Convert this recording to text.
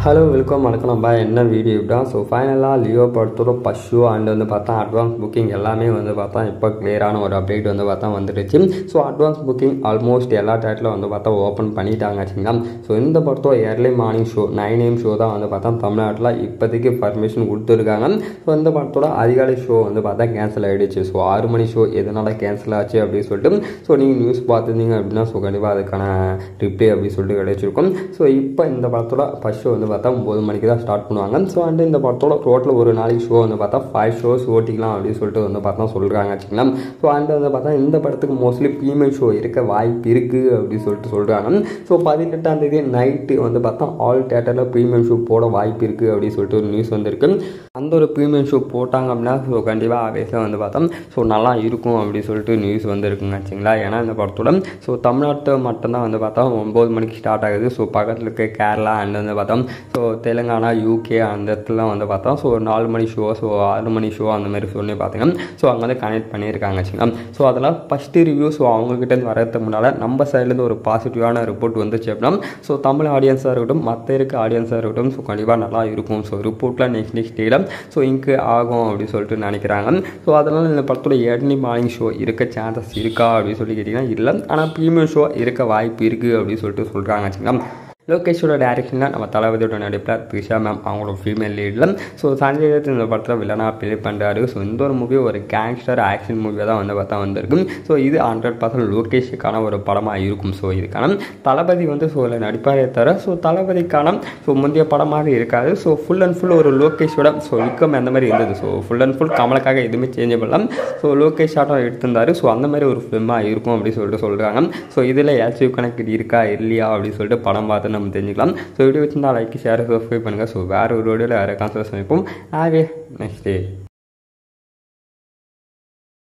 hello welcome வணக்கம் நம்ம என்ன வீடியோ தான் ஸோ ஃபைனலாக லியோ படத்தோட பஷு அண்ட் வந்து பார்த்தா அட்வான்ஸ் புக்கிங் எல்லாமே வந்து பார்த்தா இப்போ கிளியரான ஒரு அப்டேட் வந்து பார்த்தா வந்துடுச்சு ஸோ அட்வான்ஸ் புக்கிங் ஆல்மோஸ்ட் எல்லா டேட்டில் வந்து பார்த்தா ஓப்பன் பண்ணிட்டாங்க வச்சுங்களா ஸோ இந்த படத்தோட early morning show nine AM show தான் வந்து பார்த்தா தமிழ்நாட்டில் இப்போதைக்கு பர்மிஷன் கொடுத்துருக்காங்க ஸோ இந்த படத்தோட அதிகாலை ஷோ வந்து பார்த்தா கேன்சல் ஆகிடுச்சு ஸோ ஆறு மணி ஷோ எதனால் கேன்சல் ஆச்சு அப்படின்னு சொல்லிட்டு ஸோ நீங்கள் நியூஸ் பார்த்துருந்தீங்க அப்படின்னா ஸோ கண்டிப்பாக அதுக்கான ரிப்ளை அப்படின்னு சொல்லிட்டு கிடைச்சிருக்கும் ஸோ இப்போ இந்த படத்தோட ஃபஸ்ட் ஷோ வந்து பார்த்தா ஒம்பது மணிக்கு தான் ஸ்டார்ட் பண்ணுவாங்க ஸோ அண்ட் இந்த படத்தோட டோட்டல் ஒரு நாளைக்கு ஷோ வந்து பார்த்தா ஃபைவ் ஷோஸ் ஓட்டிக்கலாம் அப்படின்னு சொல்லிட்டு வந்து பார்த்தா சொல்கிறாங்க வச்சுக்கலாம் ஸோ அண்ட் வந்து பார்த்தா இந்த படத்துக்கு மோஸ்ட்லி ப்ரீமியம் ஷோ இருக்க வாய்ப்பு இருக்குது அப்படின்னு சொல்லிட்டு சொல்கிறாங்க ஸோ பதினெட்டாம் தேதி நைட்டு வந்து பார்த்தா ஆல் தேட்டரில் ப்ரீமியம் ஷோ போட வாய்ப்பு இருக்குது அப்படின்னு சொல்லிட்டு ஒரு நியூஸ் வந்திருக்கு அந்த ஒரு ப்ரீமியம் ஷோ போட்டாங்க அப்படின்னா ஸோ கண்டிப்பாக ஆவேஸாக வந்து பார்த்தா ஸோ நல்லா இருக்கும் அப்படின்னு சொல்லிட்டு நியூஸ் வந்துருக்குங்க வச்சுங்களா ஏன்னா இந்த படத்தோட ஸோ தமிழ்நாட்டு மட்டும்தான் வந்து பார்த்தா ஒம்பது மணிக்கு ஸ்டார்ட் ஆகுது ஸோ பக்கத்தில் இருக்க கேரளா அண்ட் வந்து பார்த்தோம் ஸோ தெலுங்கானா யூகே அந்த இடத்துலலாம் வந்து பார்த்தோம் ஸோ நாலு மணி ஷோ ஸோ ஆறு மணி ஷோ அந்த மாதிரி சொல்லி பார்த்தீங்கன்னா ஸோ அங்கே வந்து கனெக்ட் பண்ணியிருக்காங்க வச்சுங்களா ஸோ அதெல்லாம் ஃபஸ்ட்டு ரிவ்யூ ஸோ அவங்ககிட்டேருந்து வரதுக்கு முன்னால் நம்ம சைட்லேருந்து ஒரு பாசிட்டிவான ரிப்போர்ட் வந்துச்சு அப்படின்னா ஸோ தமிழ் ஆடியன்ஸாக இருக்கட்டும் மற்ற இருக்க ஆடியன்ஸாக இருக்கட்டும் ஸோ கண்டிப்பாக நல்லா இருக்கும் ஸோ ரிப்போர்ட்டில் நெக்ஸ்ட் நெக்ஸ்ட் டேல ஸோ இங்கு ஆகும் அப்படின்னு சொல்லிட்டு நினைக்கிறாங்க ஸோ அதனால் இந்த படத்தோட ஏர்லி மார்னிங் ஷோ இருக்க சான்சஸ் இருக்கா அப்படின்னு சொல்லி கேட்டிங்கன்னா இல்லை ஆனால் ப்ரீமியம் ஷோ இருக்க வாய்ப்பு இருக்குது அப்படின்னு சொல்லிட்டு சொல்கிறாங்க வச்சுங்களா லோகேஷோட டேரக்ஷனில் நம்ம தளபதியோட நடிப்பில் த்ரிஷா மேம் அவங்களோட ஃபீமேல் லீடில் ஸோ சஞ்சய் தத் இந்த படத்தில் வில்லனாக ப்ளே பண்ணுறாரு ஸோ இந்த ஒரு மூவி ஒரு கேங்ஸ்டர் ஆக்ஷன் மூவியாக தான் வந்து பார்த்தா வந்திருக்கு ஸோ இது ஹண்ட்ரட் பர்சன்ட் லோகேஷுக்கான ஒரு படமாக இருக்கும் ஸோ இதுக்கான தளபதி வந்து ஸோ இதில் நடிப்பாரே தவிர ஸோ தளபதிக்கான ஸோ முந்தைய படமாக இருக்காது ஸோ ஃபுல் அண்ட் ஃபுல் ஒரு லோகேஷோட ஸோ விக்கம் அந்த மாதிரி இருந்தது ஸோ ஃபுல் அண்ட் ஃபுல் கமலுக்காக எதுவுமே சேஞ்ச் பண்ணலாம் ஸோ லோகேஷ் ஆட்டம் எடுத்திருந்தாரு ஸோ அந்த மாதிரி ஒரு ஃபிலிமாக இருக்கும் அப்படின்னு சொல்லிட்டு சொல்கிறாங்க ஸோ இதில் ஏசிவ் கனெக்ட் இருக்கா இல்லையா அப்படின்னு சொல்லிட்டு படம் பார்த்து நம்ம தெரிஞ்சுக்கலாம் ஸோ வீடியோ வச்சிருந்தா லைக் ஷேர் சப்ஸ்கிரைப் பண்ணுங்கள் ஸோ வேறு ஒரு வீடியோவில் வேறு கான்சர்ஸ் சமைப்போம் ஹாவே நெக்ஸ்ட் டே